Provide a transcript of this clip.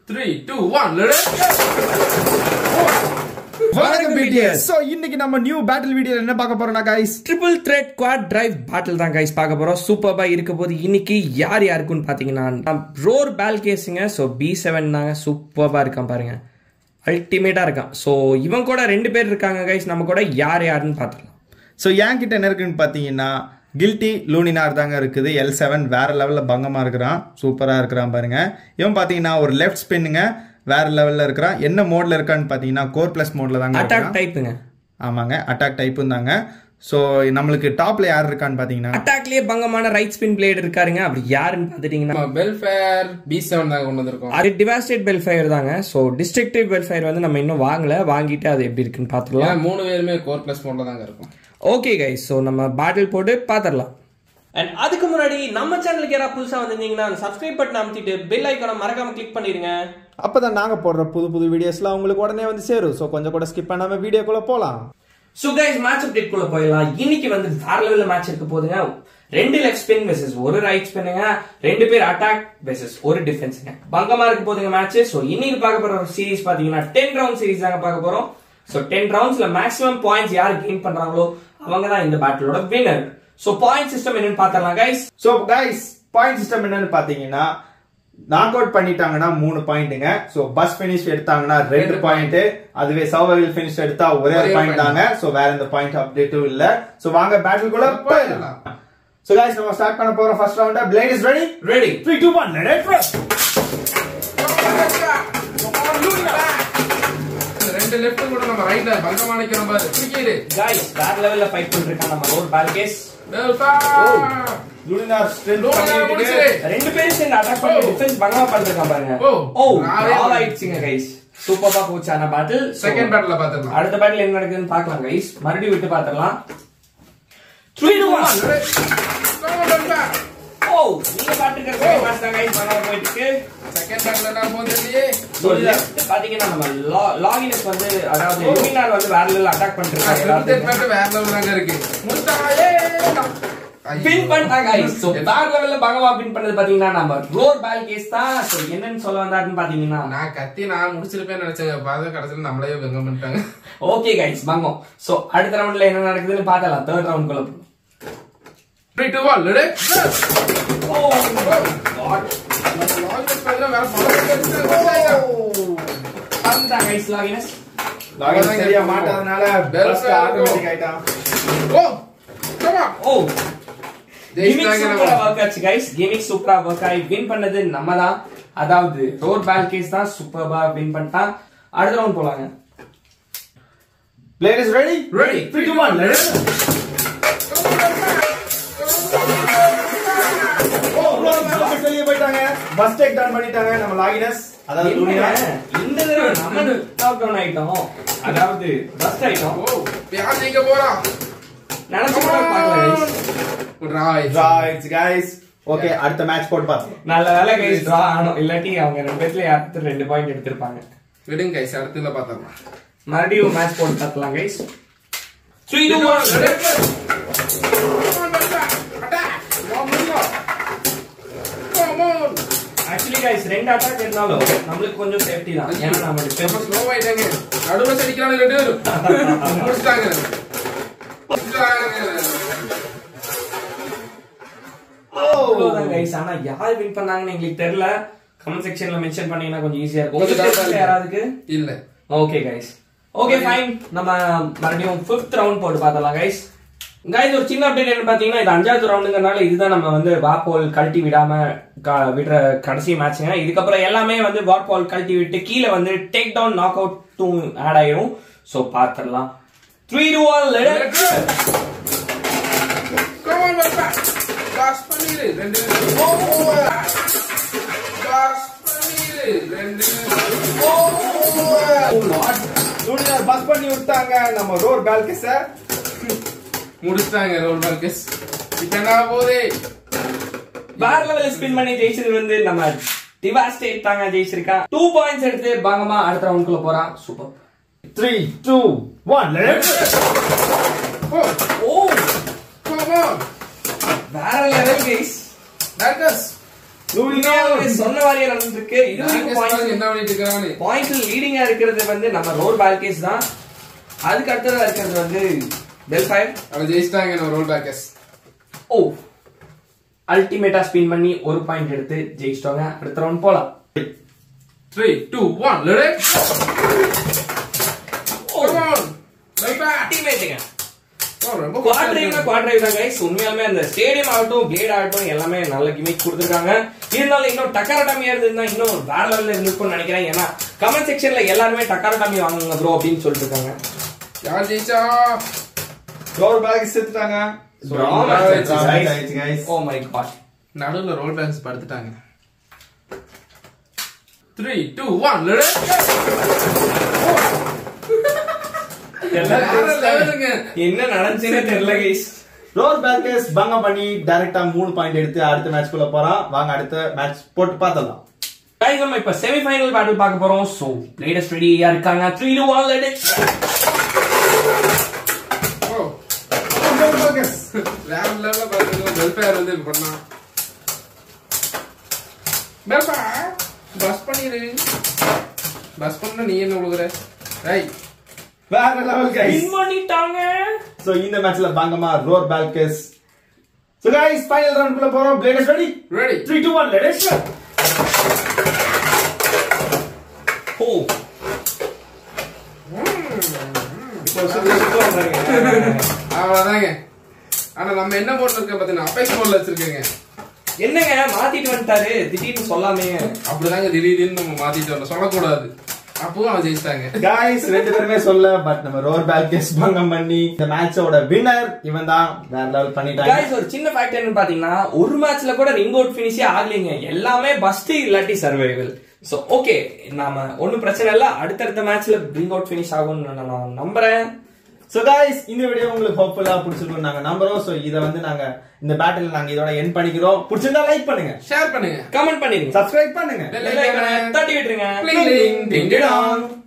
Three two one let's வணக்கம் BTS so இன்னைக்கு நம்ம நியூ பேட்டில் வீடியோல என்ன பார்க்க போறோம்னா guys triple thread quad drive battle தான் கைஸ் பார்க்க போறோம் சூப்பர்பா இருக்க போது இன்னைக்கு யார் யாருக்குன்னு பாத்தீங்கன்னா ரோர் பேல் கேஸுங்க ஸோ பி செவன் தாங்க சூப்பர்பா இருக்கான் பாருங்க அல்டிமேட்டா இருக்கான் ஸோ இவன் கூட ரெண்டு பேர் இருக்காங்க கைஸ் நம்ம கூட யார் யாருன்னு பார்த்துக்கலாம் சோ என் கிட்ட என்ன இருக்குன்னு பாத்தீங்கன்னா கில்ட்டி லூனினார் தாங்க இருக்குது எல் செவன் வேற லெவல்ல பங்கமா இருக்கிறான் சூப்பரா இருக்கிறான் பாருங்க இவன் பாத்தீங்கன்னா ஒரு லெஃப்ட் ஸ்பின்னுங்க வேற லெவல்ல இருக்கிறான் என்ன மோட்ல இருக்கான்னு பாத்தீங்கன்னா கோர் பிளஸ் மோட்ல தாங்க அட்டாக் இருக்கான். டைப்புங்க ஆமாங்க அட்டாக் டைப்பும் தாங்க ஸோ நம்மளுக்கு டாப்ல யார் இருக்கான்னு பாத்தீங்கன்னா அட்டாக்லயே பங்கமான ரைட் ஸ்பின் பிளேட் இருக்காருங்க அப்படி யாருன்னு பார்த்துட்டீங்கன்னா நம்ம பெல்ஃபேர் பி செவன் தான் கொண்டு வந்திருக்கோம் அது டிவாஸ்டேட் பெல்ஃபயர் தாங்க ஸோ டிஸ்ட்ரக்டிவ் பெல்ஃபயர் வந்து நம்ம இன்னும் வாங்கல வாங்கிட்டு அது எப்படி இருக்குன்னு பார்த்துக்கலாம் ஏன்னா மூணு பேருமே கோர் பிளஸ் மோட்ல தாங்க இருக்கும் ஓகே கைஸ் ஸோ நம்ம பேட்டில் போட்டு பார்த்துடலாம் அண்ட் அதுக்கு முன்னாடி நம்ம சேனலுக்கு யாராவது புதுசாக வந்திருந்தீங்கன்னா சப்ஸ்கிரைப் பட்டன் அமைத்திட்டு பெல் ஐக்கானை மறக்காம கிளிக் பண்ணிருங்க அப்பதான் நாங்க போடுற புது புது வீடியோஸ்லாம் உங்களுக்கு உடனே வந்து சேரும் ஸோ கொஞ்சம் கூட ஸ்கிப் பண்ணாம வீடியோக்குள்ள போலாம் ஸோ கைஸ் மேட்ச் அப்டேட் குள்ள போயிடலாம் இன்னைக்கு வந்து வேற லெவலில் மேட்ச் இருக்க போதுங்க ரெண்டு லெஃப்ட் ஸ்பின் வெசஸ் ஒரு ரைட் ஸ்பின்னுங்க ரெண்டு பேர் அட்டாக் வெசஸ் ஒரு டிஃபென்ஸுங்க பங்கமா இருக்க போதுங்க மேட்ச் ஸோ இன்னைக்கு பார்க்க போற சீரிஸ் பாத்தீங்கன்னா டென் ரவுண்ட் சீரிஸ் தாங்க பார்க்க போறோம் ஸோ டென் ரவுண்ட்ஸ்ல மேக்ஸிமம் பாயிண்ட்ஸ் யார் கெயின் பண்றாங்களோ அவங்க தான் இந்த பேட்டிலோட வின்னர் ஸோ பாயிண்ட் சிஸ்டம் என்னன்னு பார்த்தலாம் guys so guys point system என்னன்னு பாத்தீங்கன்னா நாக் அவுட் பண்ணிட்டாங்கன்னா மூணு பாயிண்ட்டுங்க ஸோ பஸ் ஃபினிஷ் எடுத்தாங்கன்னா ரெண்டு ரெண்டு பாயிண்ட் அதுவே சர்வைவல் ஃபினிஷ் எடுத்தா ஒரே ஒரே பாயிண்ட் point. தாங்க ஸோ வேற எந்த பாயிண்ட் அப்டேட்டும் இல்ல ஸோ வாங்க பேட்டில் போயிடலாம் ஸோ கைஸ் நம்ம ஸ்டார்ட் பண்ண போறோம் first round blade is ready ready three two one ரெண்டு லெஃப்ட் கூட நம்ம ரைட்ல பங்கமா நிக்கிறோம் பாரு தூக்கிடு கைஸ் வேற லெவல்ல ஃபைட் பண்ணிருக்கான் நம்ம ரோட் பால்கேஸ் பெல்ஃபேர் லூனினார் ஸ்ட்ரென்த் லூனினார் முடிச்சிரு. ரெண்டு பேரும் சேர்ந்து அட்டாக் பண்ணி ஓ. டிஃபென்ஸ் பங்கமா பண்ணிருக்கான் பாருங்க ஓ. ஓ நாலே டிரா point. ஆயிடுச்சுங்க கைஸ் சூப்பரா போச்சு ஆன பேட்டில் செகண்ட் பேட்டில் பாத்துடலாம் அடுத்த பேட்டில் என்ன நடக்குதுன்னு பார்க்கலாம் கைஸ் மறுபடியும் விட்டு பார்த்துடலாம் த்ரீ டூ ஒன் ஓ நீங்க பாட்டுக்கிற செகண்ட் மேட்ச் தான் கைஸ் பங்கமா போயிட்டு இருக்கு செகண்ட் பேட்டில் என்ன போகுது இல்லையே So, left பாத்தீங்கன்னா நம்ம லாகினஸ் வந்து அதாவது லுமினார் வந்து வேற லெவல் அட்டாக் பண்ணிருக்காங்க லிமிடெட் எல்லாத்தையும் பேட் வேற லெவல் தாங்க இருக்கு முடிச்சாயே வின் பண்ணிட்டாங்க guys. So, வேற லெவல்ல பங்கமா வின் பண்ணது பாத்தீங்கன்னா நம்ம ரோர் பால் கேஸ் தான் So, என்னன்னு சொல்ல வந்தாருன்னு பாத்தீங்கன்னா நான் கத்தி நான் முடிச்சிருப்பேன்னு நினைச்சேங்க பார்த்து கடைசியில் நம்மளே வெங்க பண்ணிட்டாங்க ஓகே கைஸ் பங்கம் சோ அடுத்த ரவுண்ட்ல என்ன நடக்குதுன்னு பார்க்கலாம் தேர்ட் ரவுண்ட் குள்ள போலாம். Three two one ready Oh my God. பறந்துட்டான் guys லாகினஸ் லாகின் சரியா மாட்டாதனால ஃபர்ஸ்ட் ஆட்டோமேட்டிக் ஆயிட்டான் ஓ கிமிக் சூப்பரா ஒர்க் ஆச்சு கைஸ் கிமிக் சூப்பரா ஒர்க் ஆகி வின் பண்ணது நம்ம தான் அதாவது ரோட் பால் கேஸ் தான் சூப்பரா வின் பண்ணிட்டான் அடுத்த ரவுண்ட் போலாங்க blade is ready Ready. Three two one வெளியே போயிட்டாங்க பஸ் டேக் டவுன் பண்ணிட்டாங்க நம்ம லாகினஸ் அதாவது லூனினார் இந்த தடவை நம்ம டாப் டவுன் ஆயிட்டோம் அதாவது பஸ்ட் ஆயிட்டோம் நினைச்சு கூட பார்க்கல guys. ரைட் गाइस ஓகே அடுத்த மேட்ச் போட்டு பாத்துக்கலாம் நல்ல வேலை கைஸ் டிரா ஆனோம் இல்லாட்டி அவங்க ரெண்டு பேர்ல யாராவது ரெண்டு பாயிண்ட் எடுத்திருப்பாங்க விடுங்க கைஸ் அடுத்ததுல பார்த்தலாம் மறுபடியும் மேட்ச் போட்டு பார்க்கலாம் guys three two one actually guys ரெண்டு அட்டாக் இருந்தாலும் நம்மளுக்கு கொஞ்சம் சேஃப்டி தான் ஏன்னா நம்ம ரொம்ப defense- ஸ்லோ ஆயிட்டாங்க நடுவுல சடிக்கிறாங்க ரெண்டு பேரும் முடிச்சிட்டாங்க அவ்வளவுதான் கைஸ் ஆனா யார் வின் பண்ணாங்கன்னு எங்களுக்கு தெரியல கமெண்ட் செக்ஷன்ல மென்ஷன் பண்ணீங்கன்னா கொஞ்சம் ஈஸியா இருக்கும் கொஞ்சம் உங்களுக்கு doubt தெரியல யாராவதுக்கு இல்ல ஓகே கைஸ் ஓகே ஃபைன் நம்ம மறுபடியும் ஃபிஃப்த் ரவுண்ட் போட்டு பார்த்தலாம் கைஸ் கைஸ் ஒரு சின்ன அப்டேட் என்ன பாத்தீங்கன்னா இது அஞ்சாவது ரவுண்டுங்கனால இதுதான் நம்ம வந்து வார்பால் கழட்டி விடாம க- விடுற கடைசி மேட்ச்ங்க இதுக்கப்புறம் எல்லாமே வந்து வார்பால் கழட்டி விட்டு கீழே வந்து டேக் டவுன் நாக் அவுட் டூ ஆட் ஆயிரும் ஸோ பார்த்துடலாம் த்ரீ டூ ஆல் Come on, back, back. Pass பண்ணிரு ரெண்டு பாஸ் பண்ணிரு ரெண்டு லூனினார் பஸ் பண்ணி விட்டாங்க நம்ம ரோட் பால்கஸ முடிச்சிட்டாங்க ரோல் மார்க்கஸ் இப்போ என்ன போதே வேற லெவலில் ஸ்பின் பண்ணி ஜெயிச்சது வந்து நம்ம டிவாஸ்டேட் தாங்க ஜெயிச்சிருக்கான் டூ பாயிண்ட்ஸ் எடுத்து பாங்கமா அடுத்த ரவுண்டுக்குள்ள போறான் super three two one oh oh come on வேற லெவல் கைஸ் மார்க்கஸ் உண்மையாலுமே சொன்ன மாதிரியே நடந்திருக்கு இது Balkis பாருங்க என்ன பண்ணிட்டு இருக்கான்னு பாயிண்ட்ல லீடிங்கா இருக்கிறது வந்து நம்ம ரோல் பால்கேஸ் தான் அதுக்கு அடுத்ததா இருக்கிறது வந்து பெல்ஃபயர் அவன் ஜெயிச்சிட்டாங்க நம்ம ரோல் பேக்கர்ஸ் ஓ அல்டிமேட்டா ஸ்பின் பண்ணி ஒரு பாயிண்ட் எடுத்து ஜெயிச்சிட்டோங்க அடுத்த ரவுண்ட் போலாம் three two one let Come on. Right back. அல்டிமேட்டுங்க Oh, ரொம்ப குவாட்ரைவ்னா குவாட்ரைவ் தான் கைஸ் உண்மையாலுமே அந்த ஸ்டேடியம் ஆகட்டும் பிளேட் ஆகட்டும் எல்லாமே நல்ல கிமிக் கொடுத்துருக்காங்க இருந்தாலும் இன்னும் டக்கரடாமியா இருந்திருந்தா இன்னும் வேற லெவல்ல இருந்திருக்கும்னு நினைக்கிறேன் ஏன்னா கமெண்ட் செக்ஷன்ல எல்லாருமே டக்கரடாமி வாங்குங்க ப்ரோ அப்படின்னு சொல்லிட்டு இருக்காங்க யார் ஜெயிச்சா ரோல் பேக் செத்துட்டாங்க Draw match ஆயிடுச்சு, guys. ஓ மை காட் நடுவுல ரோல் பேக்ஸ் படுத்துட்டாங்க த்ரீ டூ ஒன் லெட் லெவலுங்க என்ன நடந்துச்சுன்னு தெரியல கைஸ் ரோல் பேக்கர்ஸ் பங்கம் பண்ணி டைரக்டா மூணு பாயிண்ட் எடுத்து அடுத்த மேட்ச் குள்ள போறான் வாங்க அடுத்த மேட்ச் போட்டு பார்த்தலாம் கைஸ் நம்ம இப்ப செமிஃபைனல் பேட்டில் பார்க்க போறோம் சோ லேட்டஸ்ட் ரெடியா இருக்காங்க 3 2 1 லெட் இட் ஓ வேற லெவல்ல பாத்துக்கோ வெல்ஃபேர் வந்து இப்படி பண்ணான் வெல்ஃபேர் பஸ் பண்ணிடு பஸ் பண்ண நீ என்ன கொடுக்குற ரைட் வேற லெவல் கைஸ் வின் பண்ணிட்டாங்க சோ இந்த மேட்ச்ல பங்கமா roll backers so guys final round குள்ள போறோம் bladers ready ready 3 2 1 let's oh அவ்வளவுதாங்க ஆனா நம்ம என்ன போர்ட்ல இருக்க பாத்தீங்கன்னா அப்பைஸ் போர்ட்ல வச்சிருக்கேங்க என்னங்க மாத்திட்டு வந்துட்டாரு திடீர்னு சொல்லாமே அப்படிதாங்க திடீர்னு நம்ம மாத்திட்டு வரணும் சொல்லக்கூடாது அப்பவும் அவன் ஜெயிச்சிட்டாங்க கைஸ் ரெண்டு பேருமே சொல்ல பட் நம்ம ரோல் பேக்கர்ஸ் பங்கம் பண்ணி இந்த மேட்சோட வின்னர் இவன் தான் வேற லெவல் பண்ணிட்டாங்க கைஸ் ஒரு சின்ன ஃபேக்ட் என்னன்னு பாத்தீங்கன்னா ஒரு மேட்ச்ல கூட ரிங் அவுட் ஃபினிஷே ஆகலைங்க எல்லாமே பஸ்ட் இல்லாட்டி சர்வைவல் சோ ஓகே நாம ஒண்ணும் பிரச்சனை இல்ல அடுத்தடுத்த மேட்ச்ல ரிங் அவுட் ஃபினிஷ் ஆகும்னு நான் நம்புறேன் சோ கைஸ் இந்த வீடியோ உங்களுக்கு ஹோப்ஃபுல்லா பிடிச்சிருக்கும் நாங்க நம்புறோம் சோ இத வந்து நாங்க இந்த பேட்டில் நாங்க இதோட எண்ட் பண்ணிக்கிறோம் பிடிச்சிருந்தா லைக் பண்ணுங்க ஷேர் பண்ணுங்க கமெண்ட் பண்ணிருங்க சப்ஸ்கிரைப் பண்ணுங்க Bell Bell icon-அ தட்டி விட்டுருங்க Bling, bling, ding, ding, dong.